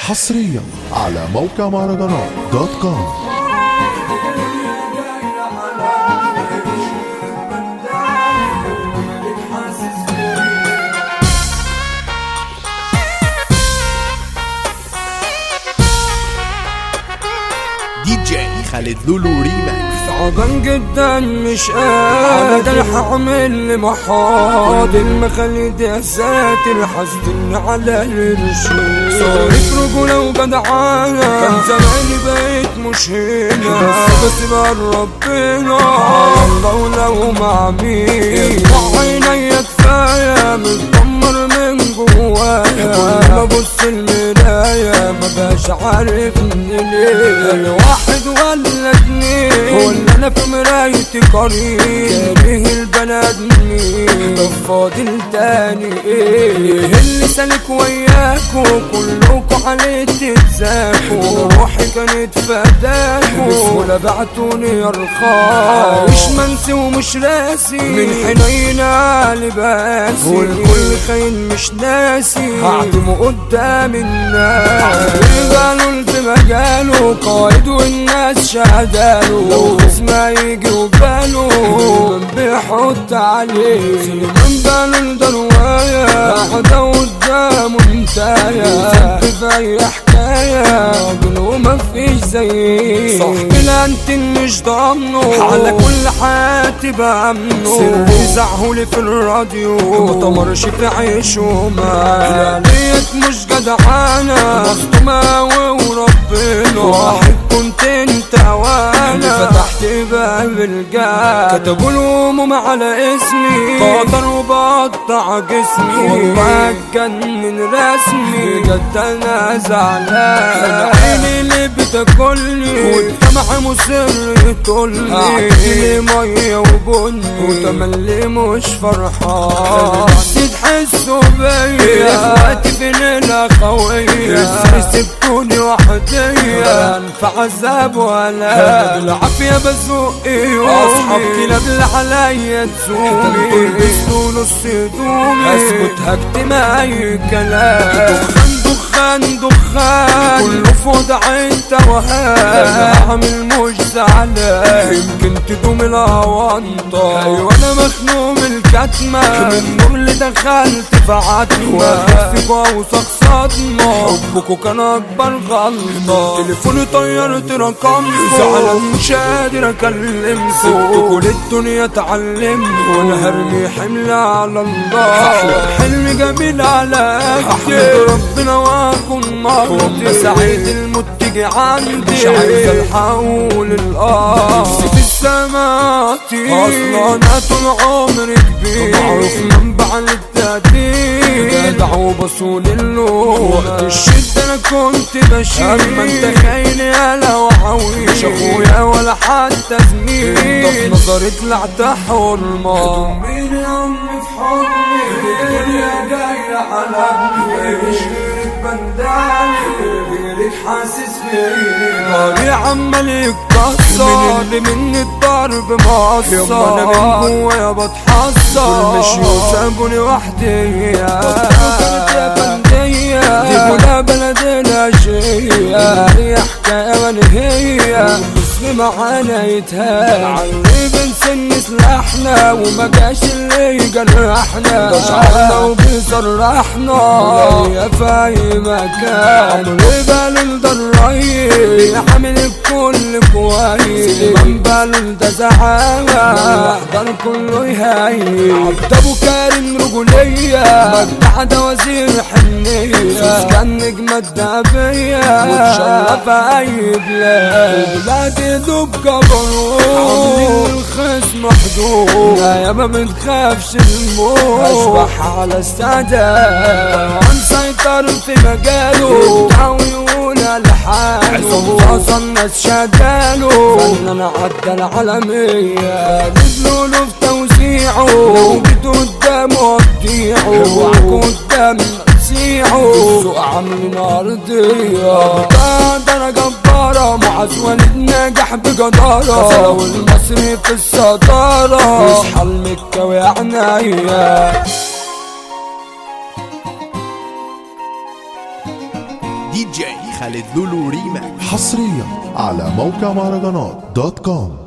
حصريا على موقع مهرجانات دوت كوم دي جي خالد لولو ريماكس صعبان جدا مش قادر هعمل محاضر المخاليد يا ساتر حاسدني على الرشيد صارت رجولة وجدعانة كان زماني بقيت مش هنا بس بسيبها لربنا على الله ولو مع مين عينيا كفاية متدمر من جوايا كل ما ابص المراية ما بقاش عارف من ليه الواحد ولا اتنين ولا انا في مرايتي قريب كاره البلد مين طب فاضل تاني ايه اللي سالك وياكوا كلكوا عليه تتزاكوا روحي كانت فداكوا ولا بعتوني ارخاص عايش منسي ومش راسي من حنينة لباسي والكل خاين مش ناسي هعدمه قدام الناس رجاله في مجاله قائد والناس شهداله لو اسمه يجي وباله من بيحط عليه من باله الدرواية واحدة قدامه انتايا في اي حكاية راجل ومفيش زيه صاحبي لا انت مش ضامنه على كل حياتي بأمنه سري زعهولي في الراديو متمرش في عيش وما ديت مش جدعانة مصدومة وربنا واحد كنت انت وانا فتحت باب الجاه كتبوا الهموم على اسمي قدر وبقطع جسمي والله اتجنن رسمي جد انا زعلان عيني اللي بتاكلني والدمع مصر يطولني عقلي ميه وبن وتملي مش فرحان نفسي تحسوا بيا اخواتي في ليلة قوية ازاي سبتوني وحدية انفع عذاب ولا بالعافية بزوق يومي اصحاب كلاب اللي عليا تزومي بيسلوا نص هدومي اسكت هكتم اي كلام دخان دخان دخان كله في وضع انت وهان عامل مش زعلان يمكن تدوم الاونطة ايوه انا مخنوق من الكتمة من النور اللي دخلت في عتمة واحد في اوسخ صدمة حبكوا كان اكبر غلطة تليفوني طيرت رقم زعلان مش قادر اكلم سبتكوا للدنيا اتعلم وانا هرمي حمل على الله حلم جميل على قدي ربنا واكم مرضي سعيد الموت تيجي عندي مش عايز الحول الارض نفسي في السماء اصلا انا طول عمري كبير معروف منبع للتقدير جدع وبصول اللون وقت الشدة انا كنت بشيل اما انت خاين يالا وعويل مش اخويا ولا حتى زميل انت في نظري طلعت حرمة ضميني يا امي في حضني الدنيا جاية على ابني مش غيرك بندالي غيرك حاسس بيه ناري عمال يتكسر اللي مني الضرب مقصر يما انا من جوايا بتحسر مش وسابوني وحدي يا بندية دي كلها بلد الاشياء هي حكاية منهية اسمي معانا يتهان علي بنسن سلاحنا وما جاش اللي يجرحنا ده شعرنا وبيصرحنا وجاية في اي مكان عمري بالي ده الريس حامل الكل كويس من باله ده زعامة احضر كله يهيئ عبد ابو كريم رجولية مجدع ده وزير حنية كان نجمة الدهبية وتشرف اي بلاد بلاد يدوب جبروت عاملين الخصم حدود لا يا ما بنخافش الموت اشبح على استعداد مسيطر في مجاله تعويونا لحاله عصا الناس شغاله فنان عدى العالمية نزلوا له في توزيعه لو جيت قدامه هتضيعه اوعى قدام تسيعه السوق عاملين ارضية ده جبارة معاذ وليد ناجح بجدارة لو المصري في الصدارة مش حل مكة وعناية دي جي خالد لولو ريماكس حصريا على موقع مهرجانات دوت كوم